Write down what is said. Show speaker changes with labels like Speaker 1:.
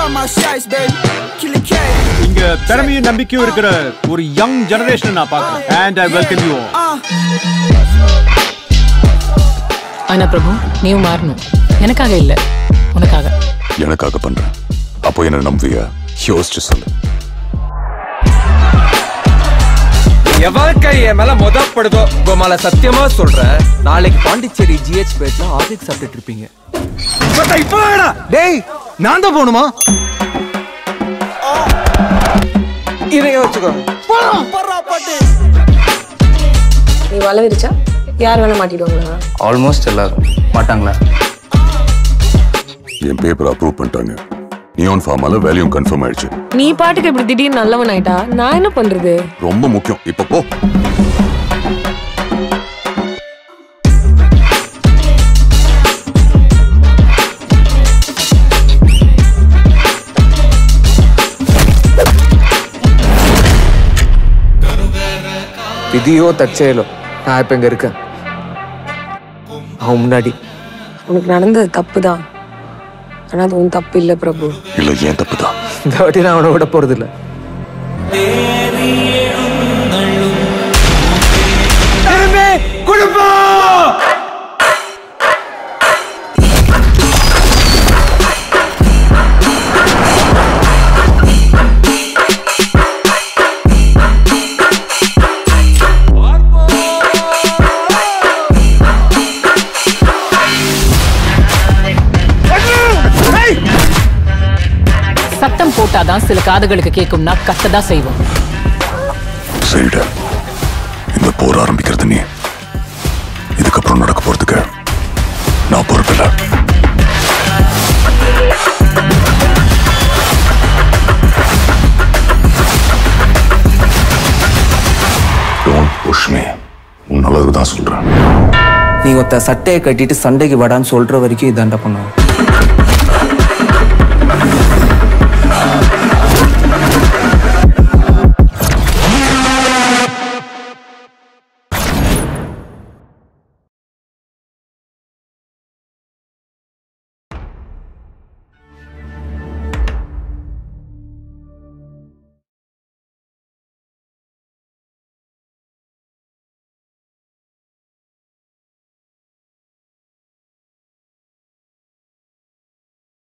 Speaker 1: call my shots, baby. Killer K.
Speaker 2: இங்க திறமையும் நம்பிக்கையும் இருக்கிற ஒரு யங் ஜெனரேஷன் நான் பாக்குறேன் and I welcome you
Speaker 1: Uh,
Speaker 3: ஆனா பிரபு நீயும் மாறணும் எனக்காக இல்ல உனக்காக
Speaker 4: எனக்காக பண்றேன் அப்போ என்ன நம்புவியா யோசிச்சு சொல்லு
Speaker 5: எவன் கை என் மேல முதப்படுதோ கோமால சத்தியமா சொல்றேன் நாளைக்கு பாண்டிச்சேரி ஜிஹெச் பேட்ல ஆர்லிக் சாப்பிட்டுட்டு இருப்பீங்க
Speaker 6: டேய் நான் தான் போகணுமா
Speaker 5: இதைய வச்சுக்கோ
Speaker 7: நீ வலை விரிச்சா யார் வேணா மாட்டிடுவாங்களா
Speaker 6: ஆல்மோஸ்ட் எல்லாரும் மாட்டாங்களா
Speaker 4: என் பேப்பர் அப்ரூவ் பண்ணிட்டாங்க நியோன் ஃபார்மால வேல்யூம் கன்ஃபார்ம் ஆயிடுச்சு
Speaker 7: நீ பாட்டுக்கு இப்படி திடீர்னு நல்லவன் ஆயிட்டா நான் என்ன பண்றது
Speaker 4: ரொம்ப முக்கியம் இப்ப போ
Speaker 5: விதியோ தற்செயலோ நான் இப்ப இங்க இருக்கேன் அவன் முன்னாடி
Speaker 7: உனக்கு நடந்தது தப்பு தான் ஆனா அது உன் தப்பு இல்ல பிரபு
Speaker 4: இல்ல ஏன் தப்புதான்
Speaker 5: இந்த வாட்டி நான் அவனை விட போறது இல்ல
Speaker 3: சத்தம் போட்டாதான் சில காதுகளுக்கு கேட்கும்னா கத்ததான் செய்வோம்
Speaker 4: சரிடா இந்த போர் ஆரம்பிக்கிறது நீ இதுக்கப்புறம் நடக்க போறதுக்கு நான் பொறுப்பில்லை Don't push me. உன் நல்லதுக்கு தான் சொல்றேன்
Speaker 8: நீ ஒருத்த சட்டையை கட்டிட்டு சண்டைக்கு வாடான்னு சொல்ற வரைக்கும் இதாண்டா பண்ணுவேன்